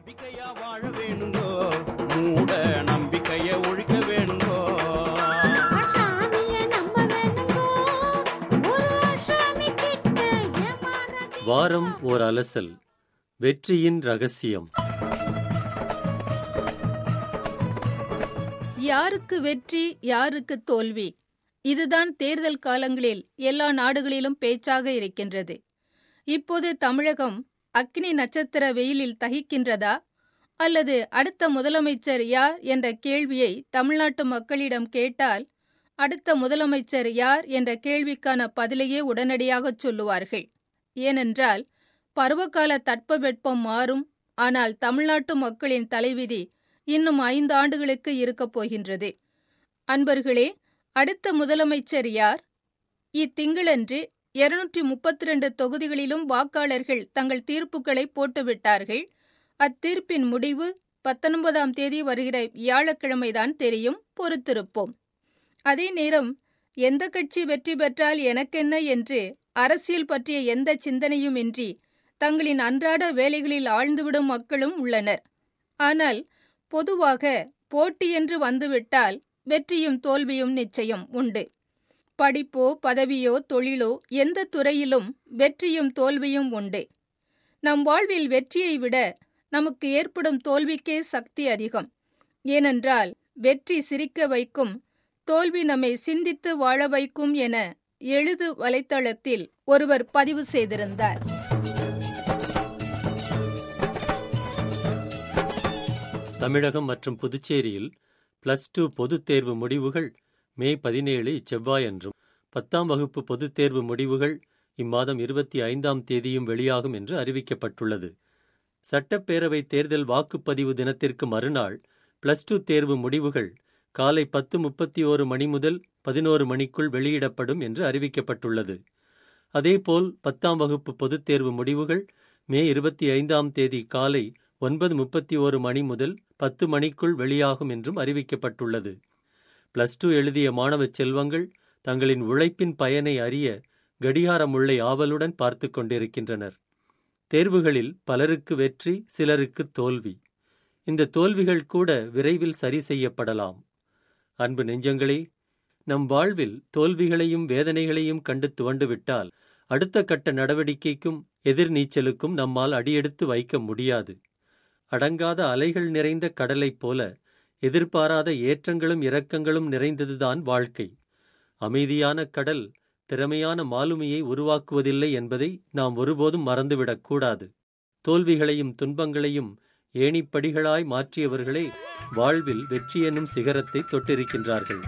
நம்பிக்கையா வாழ வேணுங்கோ மூட நம்பிக்கைய ஒழிக்க வேணுங்கோ சாமிய நம்ப வேணுங்கோ ஒரு சாமி கிட்ட ஏமாறாதே வாரம் ஓர் அலசல் வெற்றியின் ரகசியம் யாருக்கு வெற்றி யாருக்கு தோல்வி இதுதான் தேர்தல் காலங்களில் எல்லா நாடுகளிலும் பேச்சாக இருக்கின்றது இப்போது தமிழகம் அக்னி நட்சத்திர வெயிலில் தகிக்கின்றதா அல்லது அடுத்த முதலமைச்சர் யார் என்ற கேள்வியை தமிழ்நாட்டு மக்களிடம் கேட்டால் அடுத்த முதலமைச்சர் யார் என்ற கேள்விக்கான பதிலையே உடனடியாகச் சொல்லுவார்கள் ஏனென்றால் பருவகால தட்பவெப்பம் மாறும் ஆனால் தமிழ்நாட்டு மக்களின் தலைவிதி இன்னும் ஐந்து ஆண்டுகளுக்கு இருக்கப் போகின்றது அன்பர்களே அடுத்த முதலமைச்சர் யார் இத்திங்களன்று இருநூற்றி முப்பத்தி ரெண்டு தொகுதிகளிலும் வாக்காளர்கள் தங்கள் தீர்ப்புகளை போட்டுவிட்டார்கள் அத்தீர்ப்பின் முடிவு பத்தொன்பதாம் தேதி வருகிற வியாழக்கிழமைதான் தெரியும் பொறுத்திருப்போம் அதே நேரம் எந்த கட்சி வெற்றி பெற்றால் எனக்கென்ன என்று அரசியல் பற்றிய எந்த சிந்தனையும் இன்றி தங்களின் அன்றாட வேலைகளில் ஆழ்ந்துவிடும் மக்களும் உள்ளனர் ஆனால் பொதுவாக போட்டி என்று வந்துவிட்டால் வெற்றியும் தோல்வியும் நிச்சயம் உண்டு படிப்போ பதவியோ தொழிலோ எந்த துறையிலும் வெற்றியும் தோல்வியும் உண்டு நம் வாழ்வில் வெற்றியை விட நமக்கு ஏற்படும் தோல்விக்கே சக்தி அதிகம் ஏனென்றால் வெற்றி சிரிக்க வைக்கும் தோல்வி நம்மை சிந்தித்து வாழ வைக்கும் என எழுது வலைத்தளத்தில் ஒருவர் பதிவு செய்திருந்தார் தமிழகம் மற்றும் புதுச்சேரியில் பிளஸ் டூ பொதுத் தேர்வு முடிவுகள் மே பதினேழு இச்செவ்வாயன்றும் பத்தாம் வகுப்பு பொதுத் தேர்வு முடிவுகள் இம்மாதம் இருபத்தி ஐந்தாம் தேதியும் வெளியாகும் என்று அறிவிக்கப்பட்டுள்ளது சட்டப்பேரவை தேர்தல் வாக்குப்பதிவு தினத்திற்கு மறுநாள் பிளஸ் டூ தேர்வு முடிவுகள் காலை பத்து முப்பத்தி ஓரு மணி முதல் பதினோரு மணிக்குள் வெளியிடப்படும் என்று அறிவிக்கப்பட்டுள்ளது அதேபோல் பத்தாம் வகுப்பு பொதுத் தேர்வு முடிவுகள் மே இருபத்தி ஐந்தாம் தேதி காலை ஒன்பது முப்பத்தி ஓரு மணி முதல் பத்து மணிக்குள் வெளியாகும் என்றும் அறிவிக்கப்பட்டுள்ளது பிளஸ் டூ எழுதிய மாணவ செல்வங்கள் தங்களின் உழைப்பின் பயனை அறிய கடிகார முள்ளை ஆவலுடன் பார்த்து கொண்டிருக்கின்றனர் தேர்வுகளில் பலருக்கு வெற்றி சிலருக்கு தோல்வி இந்த தோல்விகள் கூட விரைவில் சரி செய்யப்படலாம் அன்பு நெஞ்சங்களே நம் வாழ்வில் தோல்விகளையும் வேதனைகளையும் கண்டு துவண்டுவிட்டால் அடுத்த கட்ட நடவடிக்கைக்கும் எதிர்நீச்சலுக்கும் நம்மால் அடியெடுத்து வைக்க முடியாது அடங்காத அலைகள் நிறைந்த கடலைப் போல எதிர்பாராத ஏற்றங்களும் இரக்கங்களும் நிறைந்ததுதான் வாழ்க்கை அமைதியான கடல் திறமையான மாலுமியை உருவாக்குவதில்லை என்பதை நாம் ஒருபோதும் மறந்துவிடக்கூடாது தோல்விகளையும் துன்பங்களையும் ஏணிப்படிகளாய் மாற்றியவர்களே வாழ்வில் வெற்றி என்னும் சிகரத்தை தொட்டிருக்கின்றார்கள்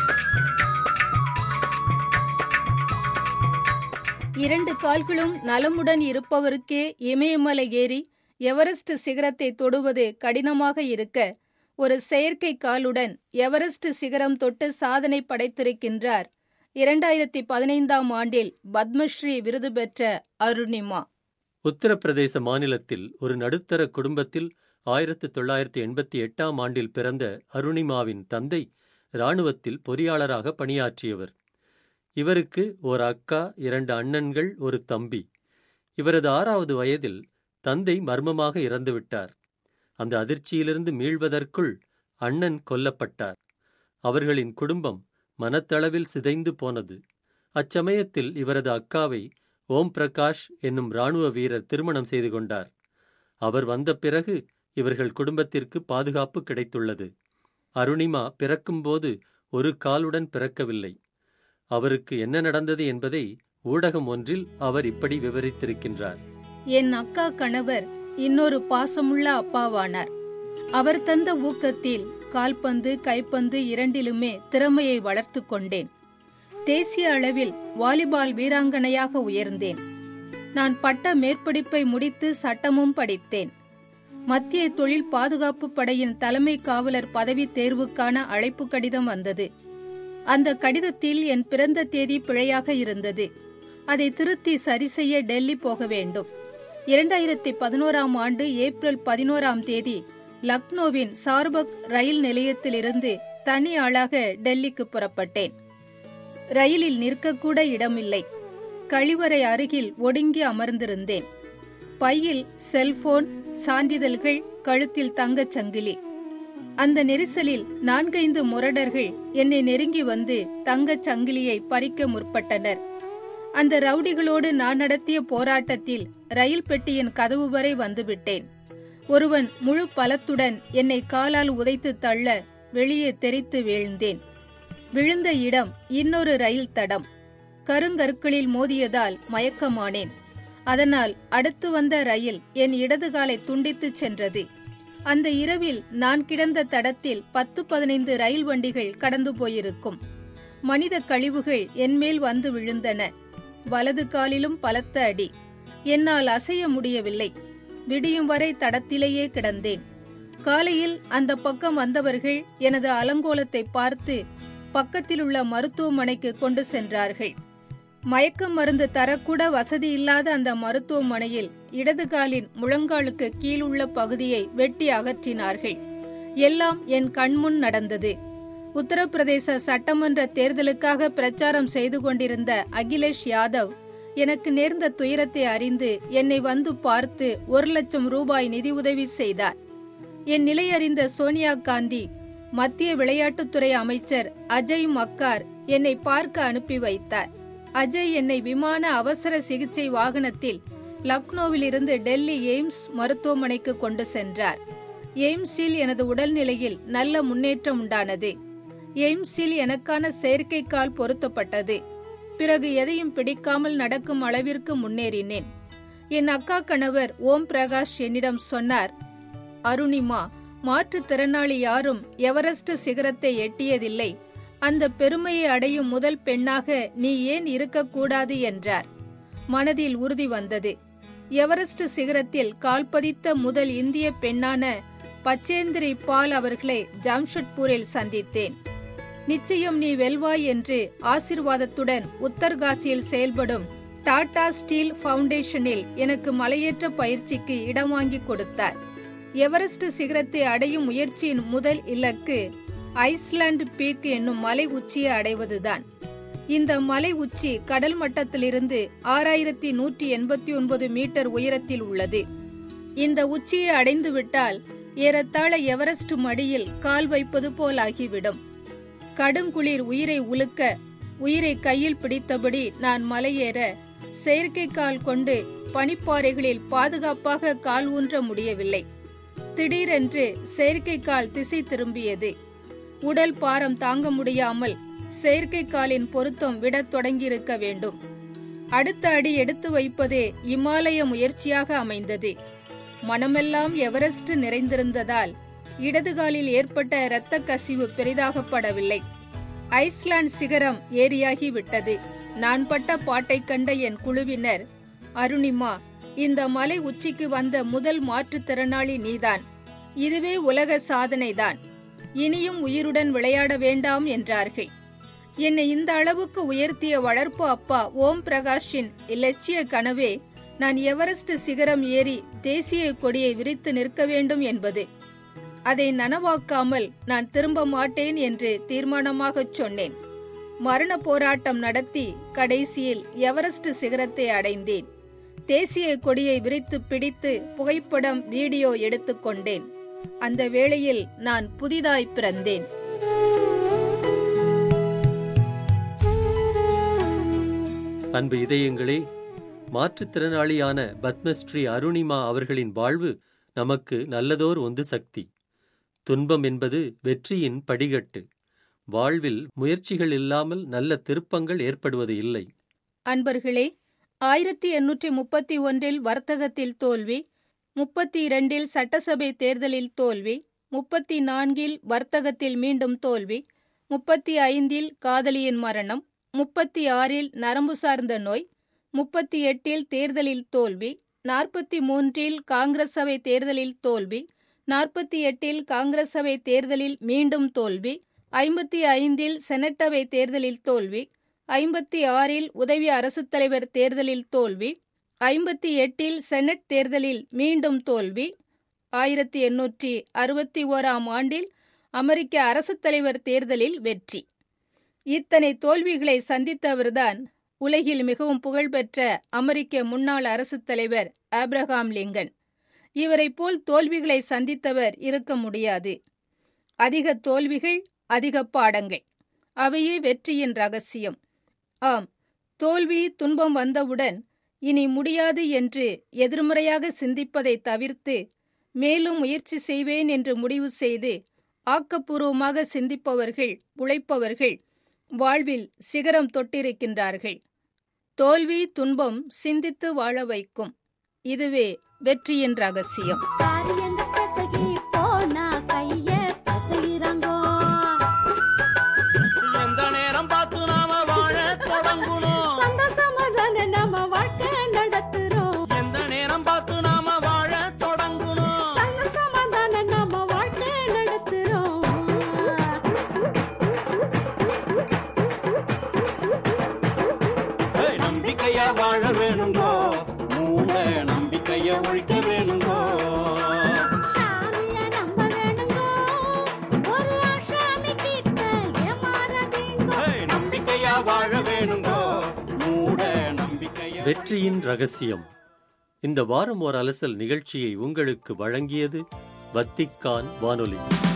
இரண்டு கால்களும் நலமுடன் இருப்பவருக்கே இமயமலை ஏறி எவரெஸ்ட் சிகரத்தை தொடுவது கடினமாக இருக்க ஒரு செயற்கை காலுடன் எவரெஸ்ட் சிகரம் தொட்டு சாதனை படைத்திருக்கின்றார் இரண்டாயிரத்தி பதினைந்தாம் ஆண்டில் பத்மஸ்ரீ விருது பெற்ற அருணிமா உத்தரப்பிரதேச மாநிலத்தில் ஒரு நடுத்தர குடும்பத்தில் ஆயிரத்து தொள்ளாயிரத்து எண்பத்தி எட்டாம் ஆண்டில் பிறந்த அருணிமாவின் தந்தை இராணுவத்தில் பொறியாளராக பணியாற்றியவர் இவருக்கு ஒரு அக்கா இரண்டு அண்ணன்கள் ஒரு தம்பி இவரது ஆறாவது வயதில் தந்தை மர்மமாக இறந்துவிட்டார் அந்த அதிர்ச்சியிலிருந்து மீள்வதற்குள் அண்ணன் கொல்லப்பட்டார் அவர்களின் குடும்பம் மனத்தளவில் சிதைந்து போனது அச்சமயத்தில் இவரது அக்காவை ஓம் பிரகாஷ் என்னும் இராணுவ வீரர் திருமணம் செய்து கொண்டார் அவர் வந்த பிறகு இவர்கள் குடும்பத்திற்கு பாதுகாப்பு கிடைத்துள்ளது அருணிமா பிறக்கும்போது ஒரு காலுடன் பிறக்கவில்லை அவருக்கு என்ன நடந்தது என்பதை ஊடகம் ஒன்றில் அவர் இப்படி விவரித்திருக்கின்றார் என் அக்கா கணவர் இன்னொரு பாசமுள்ள அப்பாவானார் அவர் தந்த ஊக்கத்தில் கால்பந்து கைப்பந்து இரண்டிலுமே திறமையை வளர்த்து கொண்டேன் தேசிய அளவில் வாலிபால் வீராங்கனையாக உயர்ந்தேன் நான் பட்ட மேற்படிப்பை முடித்து சட்டமும் படித்தேன் மத்திய தொழில் பாதுகாப்பு படையின் தலைமை காவலர் பதவி தேர்வுக்கான அழைப்பு கடிதம் வந்தது அந்த கடிதத்தில் என் பிறந்த தேதி பிழையாக இருந்தது அதை திருத்தி சரி செய்ய டெல்லி போக வேண்டும் இரண்டாயிரத்தி பதினோராம் ஆண்டு ஏப்ரல் பதினோராம் தேதி லக்னோவின் சார்பக் ரயில் நிலையத்திலிருந்து தனி ஆளாக டெல்லிக்கு புறப்பட்டேன் ரயிலில் நிற்கக்கூட இடமில்லை கழிவறை அருகில் ஒடுங்கி அமர்ந்திருந்தேன் பையில் செல்போன் சான்றிதழ்கள் கழுத்தில் தங்கச் சங்கிலி அந்த நெரிசலில் நான்கைந்து முரடர்கள் என்னை நெருங்கி வந்து தங்கச் சங்கிலியை பறிக்க முற்பட்டனர் அந்த ரவுடிகளோடு நான் நடத்திய போராட்டத்தில் ரயில் பெட்டியின் கதவு வரை வந்துவிட்டேன் ஒருவன் முழு பலத்துடன் என்னை காலால் உதைத்து தள்ள வெளியே தெரித்து வீழ்ந்தேன் விழுந்த இடம் இன்னொரு ரயில் தடம் கருங்கற்களில் மோதியதால் மயக்கமானேன் அதனால் அடுத்து வந்த ரயில் என் இடது காலை துண்டித்துச் சென்றது அந்த இரவில் நான் கிடந்த தடத்தில் பத்து பதினைந்து ரயில் வண்டிகள் கடந்து போயிருக்கும் மனித கழிவுகள் என்மேல் வந்து விழுந்தன வலது காலிலும் பலத்த அடி என்னால் அசைய முடியவில்லை விடியும் வரை தடத்திலேயே கிடந்தேன் காலையில் அந்த பக்கம் வந்தவர்கள் எனது அலங்கோலத்தை பார்த்து பக்கத்திலுள்ள மருத்துவமனைக்கு கொண்டு சென்றார்கள் மயக்க மருந்து தரக்கூட வசதி இல்லாத அந்த மருத்துவமனையில் இடது காலின் முழங்காலுக்கு கீழுள்ள பகுதியை வெட்டி அகற்றினார்கள் எல்லாம் என் கண்முன் நடந்தது உத்தரப்பிரதேச சட்டமன்ற தேர்தலுக்காக பிரச்சாரம் செய்து கொண்டிருந்த அகிலேஷ் யாதவ் எனக்கு நேர்ந்த துயரத்தை அறிந்து என்னை வந்து பார்த்து ஒரு லட்சம் ரூபாய் நிதி உதவி செய்தார் என் நிலை அறிந்த சோனியா காந்தி மத்திய விளையாட்டுத்துறை அமைச்சர் அஜய் மக்கார் என்னை பார்க்க அனுப்பி வைத்தார் அஜய் என்னை விமான அவசர சிகிச்சை வாகனத்தில் லக்னோவிலிருந்து டெல்லி எய்ம்ஸ் மருத்துவமனைக்கு கொண்டு சென்றார் எய்ம்ஸில் எனது உடல்நிலையில் நல்ல முன்னேற்றம் உண்டானது எய்ம்ஸில் எனக்கான செயற்கைக்கால் பொருத்தப்பட்டது பிறகு எதையும் பிடிக்காமல் நடக்கும் அளவிற்கு முன்னேறினேன் என் அக்கா கணவர் ஓம் பிரகாஷ் என்னிடம் சொன்னார் அருணிமா மாற்றுத்திறனாளி யாரும் எவரெஸ்ட் சிகரத்தை எட்டியதில்லை அந்த பெருமையை அடையும் முதல் பெண்ணாக நீ ஏன் இருக்கக்கூடாது என்றார் மனதில் உறுதி வந்தது எவரெஸ்ட் சிகரத்தில் கால்பதித்த முதல் இந்திய பெண்ணான பச்சேந்திரி பால் அவர்களை ஜாம்ஷெட்பூரில் சந்தித்தேன் நிச்சயம் நீ வெல்வாய் என்று ஆசிர்வாதத்துடன் உத்தர்காசியில் செயல்படும் டாடா ஸ்டீல் ஃபவுண்டேஷனில் எனக்கு மலையேற்ற பயிற்சிக்கு இடம் வாங்கி கொடுத்தார் எவரெஸ்ட் சிகரத்தை அடையும் முயற்சியின் முதல் இலக்கு ஐஸ்லாந்து பீக் என்னும் மலை உச்சியை அடைவதுதான் இந்த மலை உச்சி கடல் மட்டத்திலிருந்து ஆறாயிரத்தி நூற்றி எண்பத்தி ஒன்பது மீட்டர் உயரத்தில் உள்ளது இந்த உச்சியை அடைந்து விட்டால் ஏறத்தாழ எவரெஸ்ட் மடியில் கால் வைப்பது போல் ஆகிவிடும் கடுங்குளிர் உயிரை உலுக்க உயிரை கையில் பிடித்தபடி நான் மலையேற செயற்கை கால் கொண்டு பனிப்பாறைகளில் பாதுகாப்பாக கால் ஊன்ற முடியவில்லை திடீரென்று செயற்கை கால் திசை திரும்பியது உடல் பாரம் தாங்க முடியாமல் செயற்கை காலின் பொருத்தம் விடத் தொடங்கியிருக்க வேண்டும் அடுத்த அடி எடுத்து வைப்பதே இமாலய முயற்சியாக அமைந்தது மனமெல்லாம் எவரெஸ்ட் நிறைந்திருந்ததால் இடதுகாலில் ஏற்பட்ட இரத்த கசிவு பெரிதாகப்படவில்லை ஐஸ்லாந்து சிகரம் ஏரியாகி விட்டது நான் பட்ட பாட்டை கண்ட என் குழுவினர் அருணிமா இந்த மலை உச்சிக்கு வந்த முதல் மாற்றுத்திறனாளி நீதான் இதுவே உலக சாதனைதான் இனியும் உயிருடன் விளையாட வேண்டாம் என்றார்கள் என்னை இந்த அளவுக்கு உயர்த்திய வளர்ப்பு அப்பா ஓம் பிரகாஷின் இலட்சிய கனவே நான் எவரெஸ்ட் சிகரம் ஏறி தேசிய கொடியை விரித்து நிற்க வேண்டும் என்பது அதை நனவாக்காமல் நான் திரும்ப மாட்டேன் என்று தீர்மானமாகச் சொன்னேன் மரண போராட்டம் நடத்தி கடைசியில் எவரெஸ்ட் சிகரத்தை அடைந்தேன் தேசிய கொடியை விரித்து பிடித்து புகைப்படம் வீடியோ எடுத்துக்கொண்டேன் அந்த வேளையில் நான் புதிதாய் பிறந்தேன் அன்பு இதயங்களே மாற்றுத்திறனாளியான பத்மஸ்ரீ அருணிமா அவர்களின் வாழ்வு நமக்கு நல்லதோர் ஒன்று சக்தி துன்பம் என்பது வெற்றியின் படிகட்டு வாழ்வில் முயற்சிகள் இல்லாமல் நல்ல திருப்பங்கள் ஏற்படுவது இல்லை அன்பர்களே ஆயிரத்தி எண்ணூற்றி முப்பத்தி ஒன்றில் வர்த்தகத்தில் தோல்வி முப்பத்தி இரண்டில் சட்டசபை தேர்தலில் தோல்வி முப்பத்தி நான்கில் வர்த்தகத்தில் மீண்டும் தோல்வி முப்பத்தி ஐந்தில் காதலியின் மரணம் முப்பத்தி ஆறில் நரம்பு சார்ந்த நோய் முப்பத்தி எட்டில் தேர்தலில் தோல்வி நாற்பத்தி மூன்றில் காங்கிரஸ் சபை தேர்தலில் தோல்வி நாற்பத்தி எட்டில் காங்கிரஸ் சபை தேர்தலில் மீண்டும் தோல்வி ஐம்பத்தி ஐந்தில் செனட்டவை தேர்தலில் தோல்வி ஐம்பத்தி ஆறில் உதவி அரசுத் தலைவர் தேர்தலில் தோல்வி ஐம்பத்தி எட்டில் செனட் தேர்தலில் மீண்டும் தோல்வி ஆயிரத்தி எண்ணூற்றி அறுபத்தி ஓராம் ஆண்டில் அமெரிக்க அரசுத் தலைவர் தேர்தலில் வெற்றி இத்தனை தோல்விகளை சந்தித்தவர்தான் உலகில் மிகவும் புகழ்பெற்ற அமெரிக்க முன்னாள் அரசுத் தலைவர் ஆப்ரஹாம் லிங்கன் இவரைப் போல் தோல்விகளை சந்தித்தவர் இருக்க முடியாது அதிக தோல்விகள் அதிக பாடங்கள் அவையே வெற்றியின் ரகசியம் ஆம் தோல்வி துன்பம் வந்தவுடன் இனி முடியாது என்று எதிர்மறையாக சிந்திப்பதை தவிர்த்து மேலும் முயற்சி செய்வேன் என்று முடிவு செய்து ஆக்கப்பூர்வமாக சிந்திப்பவர்கள் உழைப்பவர்கள் வாழ்வில் சிகரம் தொட்டிருக்கின்றார்கள் தோல்வி துன்பம் சிந்தித்து வாழ வைக்கும் இதுவே வெற்றியின் ரகசியம் காரியங்க கசகி போனா கைய பசையிறாங்கோ எந்த நேரம் பார்த்து நாம வாழ தொடங்கணும் சந்தோஷமா தானே நம்ம வாழ்க்கை நடத்துறோம் எந்த நேரம் பார்த்து நாம வாழ தொடங்கணும் சந்தோஷமா தானே நம்ம வாழ்க்கை நடத்துறோம் ஏய், நம்பிக்கையா வாழ வேணுங்கோ மூட நம்பிக்கைய ஒழிக்க வேணுங்கோ சாமிய நம்ப வேணுங்கோ ஒரு சாமி கிட்ட ஏமாறாதீங்கோ ஏய், நம்பிக்கையா வாழ வேணுங்கோ மூட நம்பிக்கைய வெற்றியின் ரகசியம் இந்த வாரம் ஓர் அலசல் நிகழ்ச்சியை உங்களுக்கு வழங்கியது வத்திக்கான் வானொலி